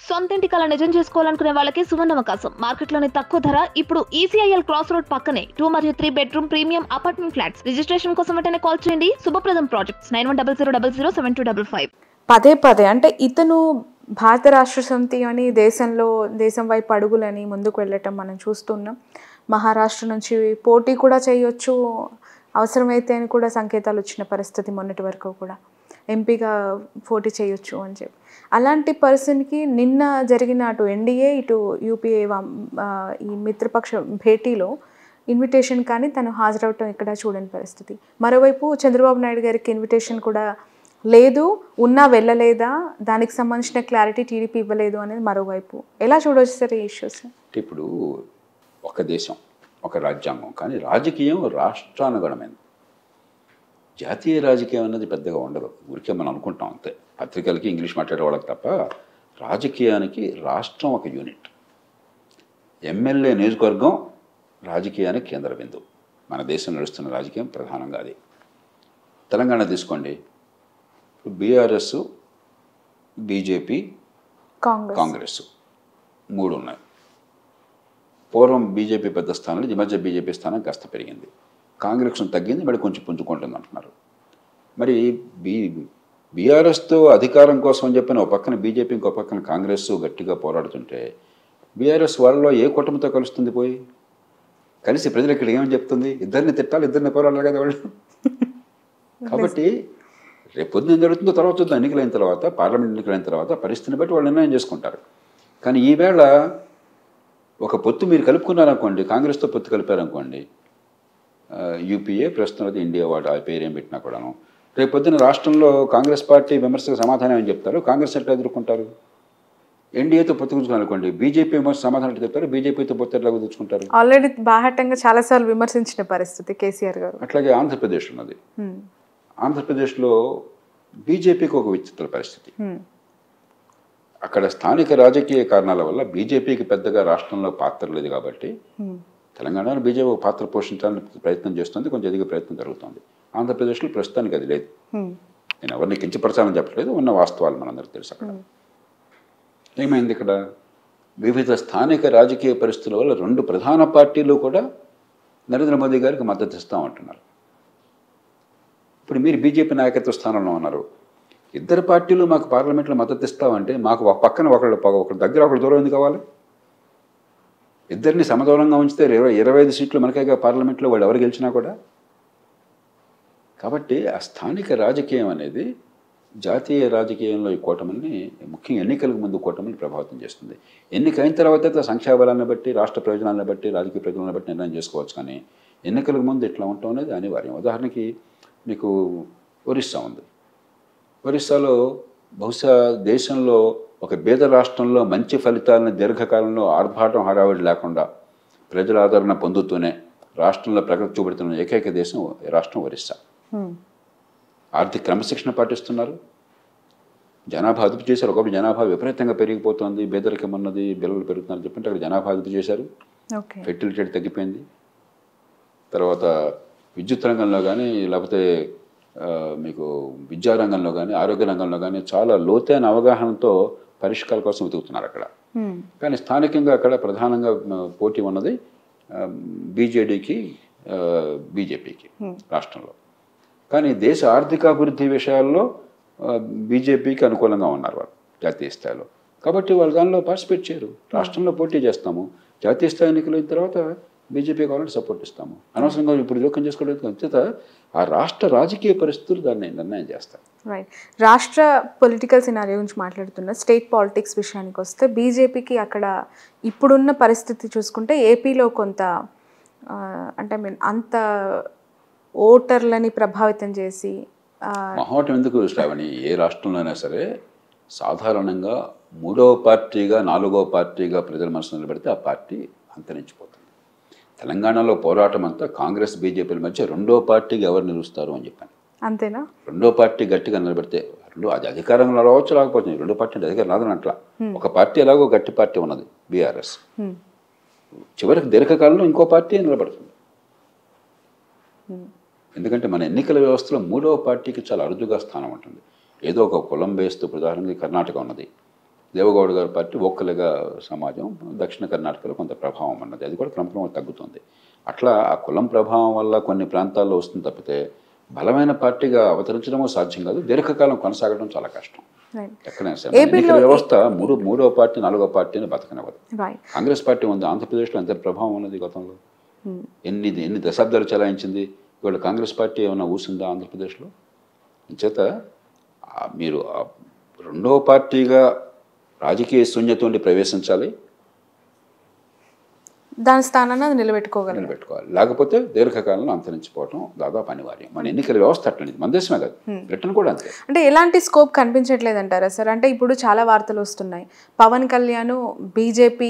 సొంతింటి కళ నిజం చేసుకోవాలనుకునే వాళ్ళకి సువర్ణ అవకాశం మార్కెట్లోని తక్కువ ధర ఇప్పుడు ఈసీఐఎల్ క్రాస్ రోడ్ పక్కనే టూ మరియు three bedroom premium apartment flats registration కోసం వెంటనే కాల్ చేయండి Shubhapradam projects nine one double zero double zero seven two double five పదే పదే అంటే ఇతను భారత రాష్ట్ర సమితి అని దేశంలో దేశం వైపు అడుగులని ముందుకు వెళ్ళటం మనం చూస్తున్నాం మహారాష్ట్ర నుంచి పోటీ కూడా చేయొచ్చు అవసరమైతే అని కూడా సంకేతాలు వచ్చిన పరిస్థితి మొన్నటి వరకు కూడా ఎంపీగా పోటీ చేయొచ్చు అని చెప్పి అలాంటి పర్సన్కి నిన్న జరిగిన అటు ఎన్డీఏ ఇటు యూపీఏ ఈ మిత్రపక్ష భేటీలో ఇన్విటేషన్ కానీ తను హాజరవటం ఇక్కడ చూడని పరిస్థితి మరోవైపు చంద్రబాబు నాయుడు గారికి ఇన్విటేషన్ కూడా లేదు ఉన్నా వెళ్ళలేదా దానికి సంబంధించిన క్లారిటీ టీడీపీ ఇవ్వలేదు అనేది మరోవైపు ఎలా చూడవచ్చు సార్ ఈ ఇష్యూస్ అంటే ఇప్పుడు ఒక దేశం ఒక రాజ్యాంగం కానీ రాజకీయం రాష్ట్రానుగుణమైనది జాతీయ రాజకీయం అనేది పెద్దగా ఉండదు ఊరికే మనం అనుకుంటాం అంతే పత్రికలకి ఇంగ్లీష్ మాట్లాడే వాళ్ళకి తప్ప రాజకీయానికి రాష్ట్రం ఒక యూనిట్ ఎమ్మెల్యే నియోజకవర్గం రాజకీయానికి కేంద్ర బిందువు మన దేశం నడుస్తున్న రాజకీయం ప్రధానంగా అది తెలంగాణ తీసుకోండి బీఆర్ఎస్ బీజేపీ కాంగ్రెస్ కాంగ్రెస్ మూడు ఉన్నాయి పూర్వం బీజేపీ పెద్ద స్థానంలో ఈ మధ్య బీజేపీ స్థానం కాస్త పెరిగింది కాంగ్రెస్ తగ్గింది మరి కొంచెం పుంజుకుంటుంది అంటున్నారు మరి బీ బీఆర్ఎస్తో అధికారం కోసం అని చెప్పిన ఒక పక్కన బీజేపీ ఇంకో పక్కన కాంగ్రెస్ గట్టిగా పోరాడుతుంటే బీఆర్ఎస్ వాళ్ళలో ఏ కుటుంబంతో కలుస్తుంది పోయి కలిసి ప్రజలు ఇక్కడ ఏమని చెప్తుంది ఇద్దరిని తిట్టాలి ఇద్దరిని పోరాడాలి కదా వాళ్ళు కాబట్టి రేపు పొద్దున ఏం జరుగుతుందో తర్వాత చూద్దాం ఎన్నికలైన తర్వాత పార్లమెంట్ ఎన్నికలైన తర్వాత పరిస్థితిని బట్టి వాళ్ళు నిర్ణయం చేసుకుంటారు కానీ ఈవేళ ఒక పొత్తు మీరు కలుపుకున్నారనుకోండి కాంగ్రెస్తో పొత్తు కలిపారనుకోండి ఆ, యూపీఏ ప్రస్తుతం అయితే ఇండియా వాడు ఆ పేరు ఏం పెట్టినా కూడాను రేపు పొద్దున రాష్ట్రంలో కాంగ్రెస్ పార్టీ విమర్శకు సమాధానం ఏం చెప్తారు కాంగ్రెస్ ఎట్లా ఎదుర్కొంటారు ఎన్డీఏతో పొత్తు కుదుర్చుకోవాలనుకోండి బీజేపీ విమర్శ సమాధానం ఎట్లా చెప్తారు బీజేపీతో పొత్తు ఎట్లా కుదుర్చుకుంటారు ఆల్రెడీ బాహటంగా చాలాసార్లు విమర్శించిన పరిస్థితి కేసీఆర్ గారు అట్లాగే ఆంధ్రప్రదేశ్ ఉన్నది హ్మ్. ఆంధ్రప్రదేశ్లో బీజేపీకి ఒక విచిత్ర పరిస్థితి హ్మ్. అక్కడ స్థానిక రాజకీయ కారణాల వల్ల బీజేపీకి పెద్దగా రాష్ట్రంలో పాత్ర లేదు కాబట్టి హ్మ్. తెలంగాణలో బీజేపీ ఒక పాత్ర పోషించడానికి ప్రయత్నం చేస్తుంది కొంచెం ఎదిగే ప్రయత్నం జరుగుతుంది ఆంధ్రప్రదేశ్లో ప్రస్తుతానికి అది లేదు హ్మ్. నేను ఎవరిని కించపరచాలని చెప్పట్లేదు ఉన్న వాస్తవాలు మనందరికీ తెలుసు అక్కడ ఏమైంది ఇక్కడ వివిధ స్థానిక రాజకీయ పరిస్థితుల వల్ల రెండు ప్రధాన పార్టీలు కూడా నరేంద్ర మోదీ గారికి మద్దతు ఇస్తామంటున్నారు ఇప్పుడు మీరు బీజేపీ నాయకత్వ స్థానంలో ఉన్నారు ఇద్దరు పార్టీలు మాకు పార్లమెంట్లో మద్దతు ఇస్తామంటే మాకు ఒక పక్కన ఒకళ్ళు ఒకరి దగ్గర ఒకళ్ళు దూరం ఎందుకు కావాలి ఇద్దరిని సమదూరంగా ఉంచితే ఇరవై ఇరవై ఐదు సీట్లు మనకేగా పార్లమెంట్లో వాళ్ళు ఎవరు గెలిచినా కూడా కాబట్టి ఆ స్థానిక రాజకీయం అనేది జాతీయ రాజకీయంలో ఈ కూటమిని ముఖ్యంగా ఎన్నికలకు ముందు కూటమిని ప్రభావితం చేస్తుంది ఎన్నిక అయిన తర్వాత అయితే సంఖ్యాబలాన్ని బట్టి రాష్ట్ర ప్రయోజనాలను బట్టి రాజకీయ ప్రయోజనాలను బట్టి నిర్ణయం చేసుకోవచ్చు కానీ ఎన్నికలకు ముందు ఇట్లా ఉండటం అనేది అనివార్యం ఉదాహరణకి మీకు ఒరిస్సా ఉంది ఒరిస్సాలో బహుశా దేశంలో ఒక బీద రాష్ట్రంలో మంచి ఫలితాలను దీర్ఘకాలంలో ఆర్భాటం హడావిడి లేకుండా ప్రజల ఆదరణ పొందుతూనే రాష్ట్రంలో ప్రగతి చూపెడుతున్న ఏకైక దేశం రాష్ట్రం ఒరిస్సా హ్మ్. ఆర్థిక క్రమశిక్షణ పాటిస్తున్నారు జనాభా అదుపు చేశారు ఒకప్పుడు జనాభా విపరీతంగా పెరిగిపోతుంది పేదరికం ఉన్నది బిల్లలు పెరుగుతున్నారు చెప్పంటే అక్కడ జనాభా అదుపు చేశారు ఓకే ఫెర్టిలిటీ రేట్ తగ్గిపోయింది తర్వాత విద్యుత్ రంగంలో కానీ లేకపోతే ఆ, మీకు విద్యా రంగంలో కానీ ఆరోగ్య రంగంలో కానీ చాలా లోతైన అవగాహనతో పరిష్కారాల కోసం వెతుకుతున్నారు అక్కడ హ్మ్. కానీ స్థానికంగా అక్కడ ప్రధానంగా మ, పోటీ ఉన్నది బీజేడీకి బీజేపీకి రాష్ట్రంలో కానీ దేశ ఆర్థికాభివృద్ధి విషయాల్లో బీజేపీకి అనుకూలంగా ఉన్నారు వాళ్ళు జాతీయ స్థాయిలో కాబట్టి వాళ్ళు దానిలో పార్టిసిపేట్ చేయరు రాష్ట్రంలో పోటీ చేస్తాము జాతీయ స్థాయి ఎన్నికలు అయిన తర్వాత బీజేపీ కావాలంటే సపోర్ట్ ఇస్తాము అనవసరంగా ఇప్పుడు జోక్యం చేసుకోవడానికి అంచేత ఆ రాష్ట్ర రాజకీయ పరిస్థితులు దాన్ని నిర్ణయం చేస్తాయి రైట్ రాష్ట్ర పొలిటికల్ సినారియో గురించి మాట్లాడుతున్న స్టేట్ పాలిటిక్స్ విషయానికి వస్తే బీజేపీకి అక్కడ ఇప్పుడున్న పరిస్థితి చూసుకుంటే ఏపీలో కొంత ఆ, అంటే మీన్ అంత ఓటర్లని ప్రభావితం చేసి ఆ, మహోటం ఎందుకు శ్రావణి ఏ రాష్ట్రంలో అయినా సరే సాధారణంగా మూడవ పార్టీగా నాలుగవ పార్టీగా ప్రజల మనసు నిలబెడితే ఆ పార్టీ అంతరించిపోతుంది తెలంగాణలో పోరాటం అంతా కాంగ్రెస్ బీజేపీల మధ్య రెండో పార్టీగా ఎవరు నిలుస్తారు అని చెప్పాను అంతేనా రెండో పార్టీ గట్టిగా నిలబెడితే రెండు అది అధికారంలో రావచ్చు రాకపోతుంది రెండో పార్టీ అంటే అధికారం రాదని అట్లా ఒక పార్టీ ఎలాగో గట్టి పార్టీ ఉన్నది బీఆర్ఎస్ హ్మ్. చివరికి దీర్ఘకాలంలో ఇంకో పార్టీ నిలబడుతుంది ఎందుకంటే మన ఎన్నికల వ్యవస్థలో మూడవ పార్టీకి చాలా అరుదుగా స్థానం ఉంటుంది ఏదో ఒక కులం బేస్తూ ఉదాహరణకి కర్ణాటక ఉన్నది దేవగౌడ గారి పార్టీ ఒక్కలుగా సమాజం దక్షిణ కర్ణాటకలో కొంత ప్రభావం ఉన్నది అది కూడా క్రమక్రమంగా తగ్గుతుంది అట్లా ఆ కులం ప్రభావం వల్ల కొన్ని ప్రాంతాల్లో వస్తుంది తప్పితే బలమైన పార్టీగా అవతరించడమో సాధ్యం కాదు దీర్ఘకాలం కొనసాగడం చాలా కష్టం రైట్ ఎక్కడైనా సరే మన ఏపీలో ఎన్నికల వ్యవస్థ మూడు మూడో పార్టీ నాలుగో పార్టీని బతకనివ్వదు రైట్ కాంగ్రెస్ పార్టీ ఉంది ఆంధ్రప్రదేశ్లో ఎంత ప్రభావం ఉన్నది గతంలో ఎన్ని ఎన్ని దశాబ్దాలు చెలాయించింది ఇవాళ కాంగ్రెస్ పార్టీ ఏమైనా ఊసిందా ఆంధ్రప్రదేశ్లో చేత మీరు ఆ రెండవ పార్టీగా రాజకీయ శూన్యత ఉండి ప్రవేశించాలి దాని స్థానాన్ని అది నిలబెట్టుకోగలరు నిలబెట్టుకోవాలి లేకపోతే దీర్ఘకాలంలో అంతరించిపోవడం దాదాపు అనివార్యం మన ఎన్నికల వ్యవస్థ అట్లనేది మన దేశమే కాదు బ్రిటన్ కూడా అంతే అంటే ఎలాంటి స్కోప్ కనిపించట్లేదు అంటారా సార్ అంటే ఇప్పుడు చాలా వార్తలు వస్తున్నాయి పవన్ కళ్యాణ్ బీజేపీ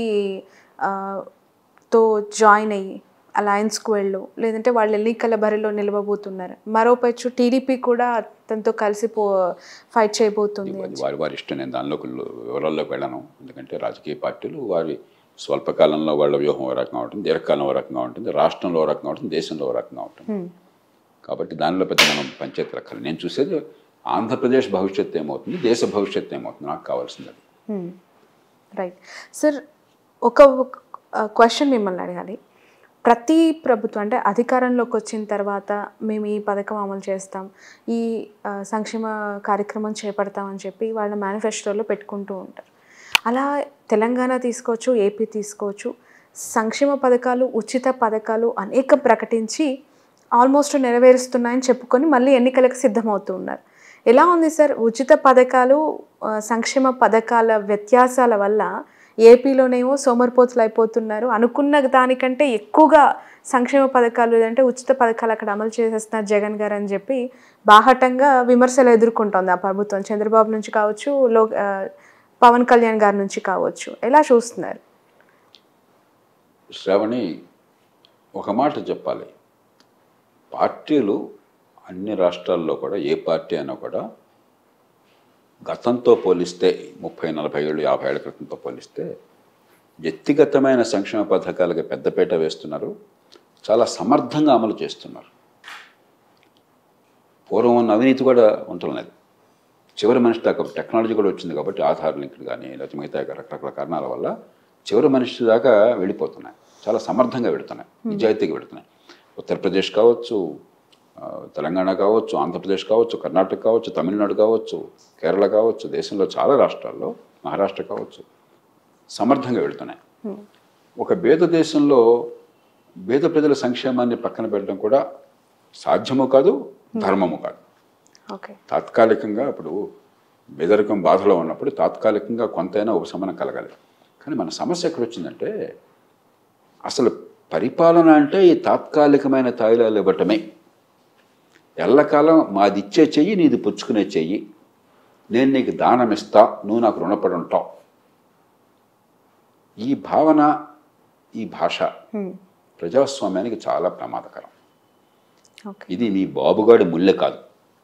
తో జాయిన్ అయ్యి అలయన్స్కు వెళ్ళు లేదంటే వాళ్ళు ఎన్నికల బరిలో నిలవబోతున్నారు మరోపచ్చు టీడీపీ కూడా తనతో కలిసి పో ఫైట్ చేయబోతుంది అది వారి వారి ఇష్టం నేను దానిలోకి వివరాల్లోకి వెళ్ళను ఎందుకంటే రాజకీయ పార్టీలు వారి స్వల్పకాలంలో వాళ్ళ వ్యూహం ఒక రకంగా ఉంటుంది దీర్ఘకాలం ఒక రకంగా ఉంటుంది రాష్ట్రంలో ఒక రకంగా ఉంటుంది దేశంలో ఒక రకంగా ఉంటుంది Hmm. కాబట్టి దానిలో పెద్ద మనం పంచాయతీ రకాలు నేను చూసేది ఆంధ్రప్రదేశ్ భవిష్యత్తు ఏమవుతుంది దేశ భవిష్యత్తు ఏమవుతుంది నాకు కావాల్సింది అది రైట్ సార్ ఒక క్వశ్చన్ మిమ్మల్ని అడగాలి ప్రతి ప్రభుత్వం అంటే అధికారంలోకి వచ్చిన తర్వాత మేము ఈ పథకం అమలు చేస్తాం ఈ ఆ, సంక్షేమ కార్యక్రమం చేపడతామని చెప్పి వాళ్ళ మేనిఫెస్టోలో పెట్టుకుంటూ ఉంటారు అలా తెలంగాణ తీసుకోవచ్చు ఏపీ తీసుకోవచ్చు సంక్షేమ పథకాలు ఉచిత పథకాలు అనేక ప్రకటించి ఆల్మోస్ట్ నెరవేరుస్తున్నాయని చెప్పుకొని మళ్ళీ ఎన్నికలకు సిద్ధమవుతూ ఉన్నారు ఎలా ఉంది సార్ ఉచిత పథకాలు ఆ, సంక్షేమ పథకాల వ్యత్యాసాల వల్ల ఏపీలోనేమో సోమరిపోతులు అయిపోతున్నారు అనుకున్న దానికంటే ఎక్కువగా సంక్షేమ పథకాలు లేదంటే ఉచిత పథకాలు అక్కడ అమలు చేసేస్తున్నారు జగన్ గారు అని చెప్పి బాహటంగా విమర్శలు ఎదుర్కొంటోంది ఆ ప్రభుత్వం చంద్రబాబు నుంచి కావచ్చు లో ఆ, పవన్ కళ్యాణ్ గారి నుంచి కావచ్చు ఎలా చూస్తున్నారు శ్రావణి ఒక మాట చెప్పాలి పార్టీలు అన్ని రాష్ట్రాల్లో కూడా ఏ పార్టీ అయినా కూడా గతంతో పోలిస్తే ముప్పై నలభై ఏళ్ళు యాభై ఏళ్ళ క్రితంతో పోలిస్తే వ్యక్తిగతమైన సంక్షేమ పథకాలకి పెద్దపీట వేస్తున్నారు చాలా సమర్థంగా అమలు చేస్తున్నారు పూర్వం ఉన్న అవినీతి కూడా ఉంటున్నది చివరి మనిషి దాకా టెక్నాలజీ కూడా వచ్చింది కాబట్టి ఆధార్ లింకులు కానీ లేకపోతే మిగతా రకరకాల కారణాల వల్ల చివరి మనిషి దాకా వెళ్ళిపోతున్నాయి చాలా సమర్థంగా వెళుతున్నాయి నిజాయితీగా వెళుతున్నాయి ఉత్తరప్రదేశ్ కావచ్చు ఆ, తెలంగాణ కావచ్చు ఆంధ్రప్రదేశ్ కావచ్చు కర్ణాటక కావచ్చు తమిళనాడు కావచ్చు కేరళ కావచ్చు దేశంలో చాలా రాష్ట్రాల్లో మహారాష్ట్ర కావచ్చు సమర్థంగా వెళుతున్నాయి ఒక బేద దేశంలో బేద ప్రజల సంక్షేమాన్ని పక్కన పెట్టడం కూడా సాధ్యము కాదు ధర్మము కాదు ఓకే తాత్కాలికంగా ఇప్పుడు బెదరికం బాధలో ఉన్నప్పుడు తాత్కాలికంగా కొంతైనా ఉపశమనం కలగాలి కానీ మన సమస్య ఎక్కడ వచ్చిందంటే అసలు పరిపాలన అంటే ఈ తాత్కాలికమైన తాయిలాలు ఇవ్వటమే ఎల్లకాలం మాది ఇచ్చే చెయ్యి నీది పుచ్చుకునే చెయ్యి నేను నీకు దానం ఇస్తా నువ్వు నాకు రుణపడి ఉంటావు ఈ భావన ఈ భాష ప్రజాస్వామ్యానికి చాలా ప్రమాదకరం ఓకే ఇది మీ బాబుగాడి ముల్లె కాదు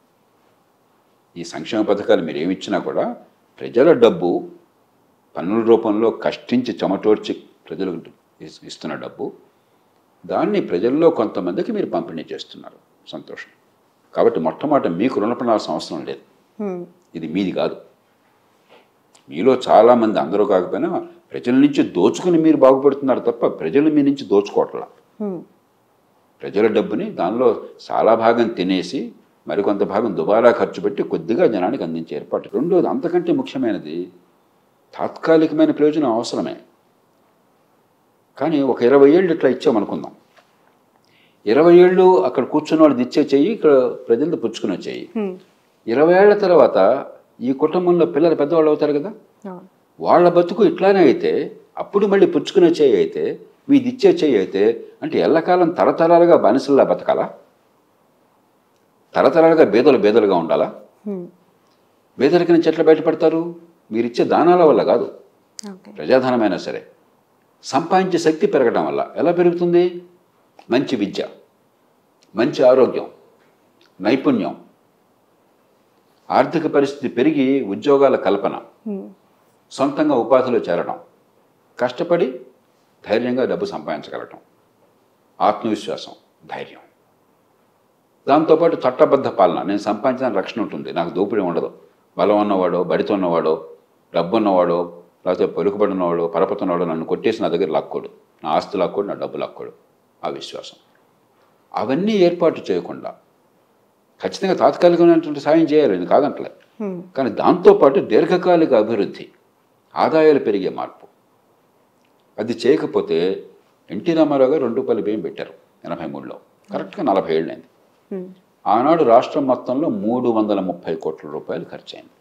ఈ సంక్షేమ పథకాలు మీరు ఏమి ఇచ్చినా కూడా ప్రజల డబ్బు పన్నుల రూపంలో కష్టించి చెమటోడ్చి ప్రజలకు ఇస్- ఇస్తున్న డబ్బు దాన్ని ప్రజల్లో కొంతమందికి మీరు పంపిణీ చేస్తున్నారు సంతోషం కాబట్టి మొట్టమొదట మీకు రుణపడాల్సిన అవసరం లేదు ఇది మీది కాదు మీలో చాలామంది అందరూ కాకపోయినా ప్రజల నుంచి దోచుకుని మీరు బాగుపడుతున్నారు తప్ప ప్రజలు మీ నుంచి దోచుకోవట్లా ప్రజల డబ్బుని దానిలో చాలా భాగం తినేసి మరికొంత భాగం దుబారా ఖర్చు పెట్టి కొద్దిగా జనానికి అందించే ఏర్పాటు రెండోది అంతకంటే ముఖ్యమైనది తాత్కాలికమైన ప్రయోజనం అవసరమే కానీ ఒక ఇరవై ఏళ్ళు ఇట్లా ఇచ్చామనుకుందాం ఇరవై ఏళ్ళు అక్కడ కూర్చున్న వాళ్ళు ఇచ్చే చెయ్యి ఇక్కడ ప్రజలు పుచ్చుకునే చెయ్యి ఇరవై ఏళ్ల తర్వాత ఈ కుటుంబంలో పిల్లలు పెద్దవాళ్ళు అవుతారు కదా అవును వాళ్ళ బతుకు ఇట్లానే అయితే అప్పుడు మళ్ళీ పుచ్చుకునే చేయి అయితే మీది ఇచ్చే చేయి అయితే అంటే ఎల్లకాలం తరతరాలుగా బానిసల్లా బతకాలా తరతరాలుగా బేదలు బేదలుగా ఉండాలా బేదరిక నుంచి ఎట్లా బయటపడతారు మీరు ఇచ్చే దానాల వల్ల కాదు ఓకే ప్రజాధనమైనా సరే సంపాదించే శక్తి పెరగడం వల్ల ఎలా పెరుగుతుంది మంచి విద్య మంచి ఆరోగ్యం నైపుణ్యం ఆర్థిక పరిస్థితి పెరిగి ఉద్యోగాల కల్పన సొంతంగా ఉపాధిలో చేరడం కష్టపడి ధైర్యంగా డబ్బు సంపాదించగలగటం ఆత్మవిశ్వాసం ధైర్యం దాంతోపాటు చట్టబద్ధ పాలన నేను సంపాదించిన రక్షణ ఉంటుంది నాకు దోపిడీ ఉండదు బలం ఉన్నవాడో బడితో ఉన్నవాడో డబ్బు ఉన్నవాడో లేకపోతే పలుకుబడినవాడు పరపతున్నవాడు నన్ను కొట్టేసి నా దగ్గర లాక్కోడు నా ఆస్తి లాక్కోడు నా డబ్బు లాక్కోడు ఆ విశ్వాసం అవన్నీ ఏర్పాటు చేయకుండా ఖచ్చితంగా తాత్కాలికమైనటువంటి సాయం చేయాలి నేను కాదంటలే హ్మ్. కానీ దాంతోపాటు దీర్ఘకాలిక అభివృద్ధి ఆదాయాలు పెరిగే మార్పు అది చేయకపోతే ఎన్టీ రామారావు గారు రెండు రూపాయలు బియ్యం పెట్టారు ఎనభై మూడులో కరెక్ట్గా నలభై ఏళ్ళైంది హ్మ్. ఆనాడు రాష్ట్రం మొత్తంలో మూడు వందల ముప్పై కోట్ల రూపాయలు ఖర్చు అయింది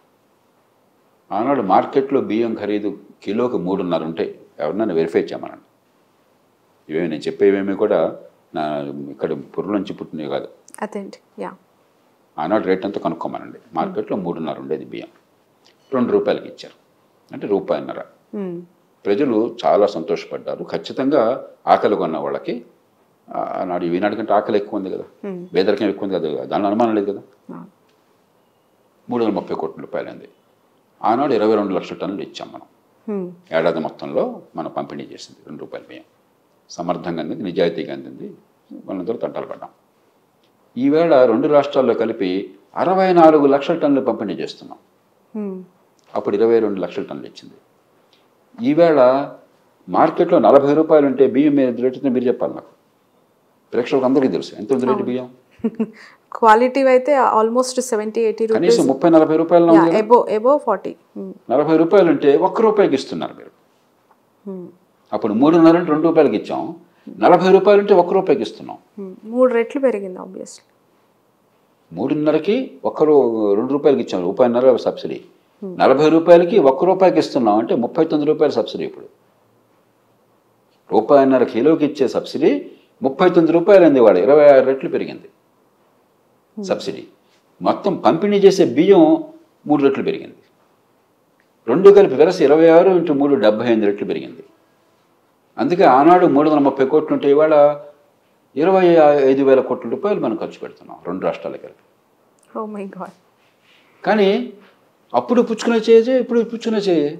ఆనాడు మార్కెట్లో బియ్యం ఖరీదు కిలోకి మూడున్నర ఉంటాయి ఎవరినైనా వెరిఫై చేయమనండి ఇవేమి నేను చెప్పేవేమీ కూడా నా ఇక్కడ పుర్రు నుంచి పుట్టినవి కాదు అదేంటి యా ఆనాడు రేట్ అంతా కనుక్కోమనండి మార్కెట్లో మూడున్నర ఉండేది బియ్యం రెండు రూపాయలకి ఇచ్చారు అంటే రూపాయిన్నర హ్మ్. ప్రజలు చాలా సంతోషపడ్డారు ఖచ్చితంగా ఆకలి కొన్న వాళ్ళకి ఆ, ఆనాడు ఈనాడు కంటే ఆకలి ఎక్కువ ఉంది కదా Hmm. పేదరికం ఎక్కువ ఉంది కదా దాని అనుమానం లేదు కదా ఆ. మూడు వందల ముప్పై కోట్ల రూపాయలైంది ఆనాడు ఇరవై రెండు లక్షల టన్నులు ఇచ్చాం మనం హ్మ్. ఏడాది మొత్తంలో మనం పంపిణీ చేసింది రెండు రూపాయల బియ్యం సమర్థంగా అందింది నిజాయితీగా అందింది వాళ్ళందరూ తంటాలు పడ్డాం ఈవేళ రెండు రాష్ట్రాల్లో కలిపి అరవై నాలుగు లక్షల టన్నులు పంపిణీ చేస్తున్నాం హ్మ్. అప్పుడు ఇరవై రెండు లక్షల టన్నులు ఇచ్చింది ఈవేళ మార్కెట్లో నలభై రూపాయలు ఉంటే బియ్యం మీద రేటు ఉందో మీరు చెప్పాలి నాకు ప్రేక్షకులకు అందరికీ తెలుసు ఎంత ఉంది రేటు బియ్యం క్వాలిటీ అయితే ఆల్మోస్ట్ సెవెంటీ ఎయిటీ రూపీస్ కనీసం ముప్పై నలభై రూపాయలు యా ఎబో ఎబో ఫార్టీ నలభై రూపాయలు ఉంటే ఒక్క రూపాయికి ఇస్తున్నారు మీరు అప్పుడు మూడున్నర అంటే రెండు రూపాయలకి ఇచ్చాం నలభై రూపాయలు ఉంటే ఒక్క రూపాయికి ఇస్తున్నాం మూడు రెట్లు పెరిగింది ఆబ్వియస్లీ మూడున్నరకి ఒక్క రూ రెండు రూపాయలకి ఇచ్చాం రూపాయిన్నర సబ్సిడీ నలభై రూపాయలకి ఒక్క రూపాయికి ఇస్తున్నాం అంటే ముప్పై తొమ్మిది రూపాయల సబ్సిడీ ఇప్పుడు రూపాయిన్నర కిలోకి ఇచ్చే సబ్సిడీ ముప్పై తొమ్మిది రూపాయలు అంది వాడు ఇరవై ఆరు రెట్లు పెరిగింది సబ్సిడీ మొత్తం పంపిణీ చేసే బియ్యం మూడు రెట్లు పెరిగింది రెండు కలిపి వెరసి ఇరవై ఆరు ఇంటూ మూడు డెబ్బై ఎనిమిది రెట్లు పెరిగింది అందుకే ఆనాడు మూడు వందల ముప్పై కోట్లు ఉంటే ఇవాళ ఇరవై ఐదు వేల కోట్ల రూపాయలు మనం ఖర్చు పెడుతున్నాం రెండు రాష్ట్రాలకి కలిపి ఓ మై గాడ్ కానీ అప్పుడు పుచ్చుకునే చేయజే ఇప్పుడు పుచ్చుకునే చేయి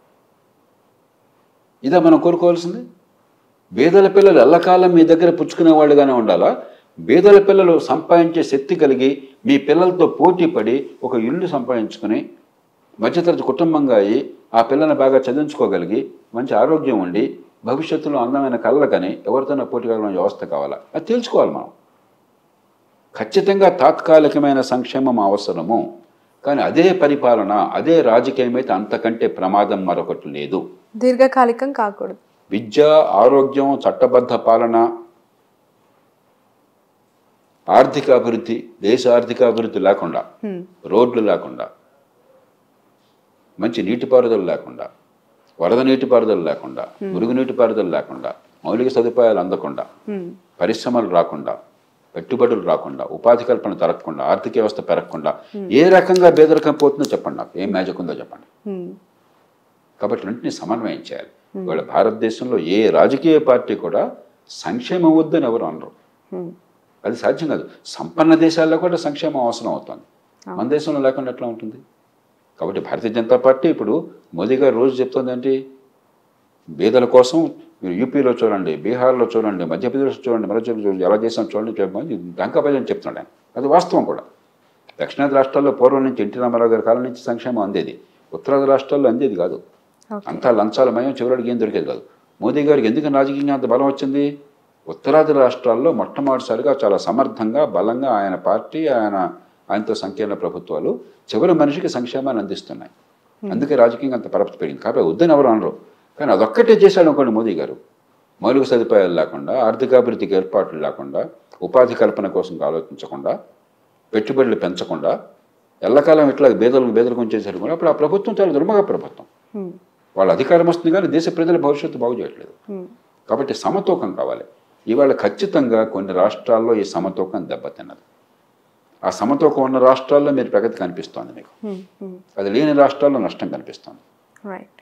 ఇదా మనం కోరుకోవాల్సింది బీదల పిల్లలు ఎల్లకాలం మీ దగ్గర పుచ్చుకునే వాళ్ళుగానే ఉండాలా బీదల పిల్లలు సంపాదించే శక్తి కలిగి మీ పిల్లలతో పోటీ పడి ఒక ఇల్లు సంపాదించుకుని మధ్యతరగతి కుటుంబంగా అయి ఆ పిల్లల్ని బాగా చదివించుకోగలిగి మంచి ఆరోగ్యం ఉండి భవిష్యత్తులో అందమైన కళ్ళకని ఎవరితోనో పోటీ కలగడం వ్యవస్థ కావాలా అది తెలుసుకోవాలి మనం ఖచ్చితంగా తాత్కాలికమైన సంక్షేమం అవసరము కానీ అదే పరిపాలన అదే రాజకీయం అయితే అంతకంటే ప్రమాదం మరొకటి లేదు దీర్ఘకాలికం కాకూడదు విద్య ఆరోగ్యం చట్టబద్ధ పాలన ఆర్థిక అభివృద్ధి దేశ ఆర్థిక అభివృద్ధి లేకుండా హ్మ్. రోడ్లు లేకుండా మంచి నీటిపారుదల లేకుండా వరద నీటిపారుదల లేకుండా మురుగు నీటిపారుదల లేకుండా మౌలిక సదుపాయాలు అందకుండా హ్మ్. పరిశ్రమలు రాకుండా పెట్టుబడులు రాకుండా ఉపాధి కల్పన జరగకుండా ఆర్థిక వ్యవస్థ పెరగకుండా ఏ రకంగా బేదరకం పోతుందో చెప్పండి నాకు ఏం మ్యాజిక్ ఉందో చెప్పండి హ్మ్. కాబట్టి రెంటిని సమన్వయం చేయాలి ఇవాళ భారతదేశంలో ఏ రాజకీయ పార్టీ కూడా సంక్షేమం వద్దని ఎవరు అనరు హ్మ్. అది సాధ్యం కాదు సంపన్న దేశాల్లో కూడా సంక్షేమం అవసరం అవుతుంది మన దేశంలో లేకుండా ఎట్లా ఉంటుంది కాబట్టి భారతీయ జనతా పార్టీ ఇప్పుడు మోదీ గారు రోజు చెప్తుంది ఏంటి బీదల కోసం మీరు యూపీలో చూడండి బీహార్లో చూడండి మధ్యప్రదేశ్లో చూడండి మధ్యప్రదేశ్ చూడండి ఎలా చేసాం చూడండి చెప్పమని డంకాపల్లి అని చెప్తున్నాడు ఆయన అది వాస్తవం కూడా దక్షిణాది రాష్ట్రాల్లో పూర్వం నుంచి ఎన్టీ రామారావు గారి కాలం నుంచి సంక్షేమం అందేది ఉత్తరాది రాష్ట్రాల్లో అందేది కాదు ఓకే అంతా లంచాలమయం చివరికి ఏం దొరికేది కాదు మోదీ గారికి ఎందుకు రాజకీయంగా అంత బలం వచ్చింది ఉత్తరాది రాష్ట్రాల్లో మొట్టమొదటిసారిగా చాలా సమర్థంగా బలంగా ఆయన పార్టీ ఆయన ఆయనతో సంకీర్ణ ప్రభుత్వాలు చివరి మనిషికి సంక్షేమాన్ని అందిస్తున్నాయి అందుకే రాజకీయంగా అంత పరపతి పెరిగింది కాబట్టి వద్దని ఎవరు అనరు కానీ అదొక్కటే చేశాడు అనుకోండి మోదీ గారు మౌలిక సదుపాయాలు లేకుండా ఆర్థికాభివృద్ధికి ఏర్పాట్లు లేకుండా ఉపాధి కల్పన కోసం ఆలోచించకుండా పెట్టుబడులు పెంచకుండా ఎల్లకాలం ఇట్లా బేదలకు బేదలకు ఉంచేసారు కూడా అప్పుడు ఆ ప్రభుత్వం చాలా దుర్మగ ప్రభుత్వం హ్మ్. వాళ్ళ అధికారం వస్తుంది కానీ దేశ ప్రజల భవిష్యత్తు బాగు చేయట్లేదు హ్మ్. కాబట్టి సమతూకం కావాలి ఇవాళ ఖచ్చితంగా కొన్ని రాష్ట్రాల్లో ఈ సమతూకం దెబ్బతిన్నది ఆ సమతూకం ఉన్న రాష్ట్రాల్లో మీరు ప్రగతి కనిపిస్తోంది మీకు హ్మ్. హ్మ్. అది లేని రాష్ట్రాల్లో నష్టం కనిపిస్తోంది రైట్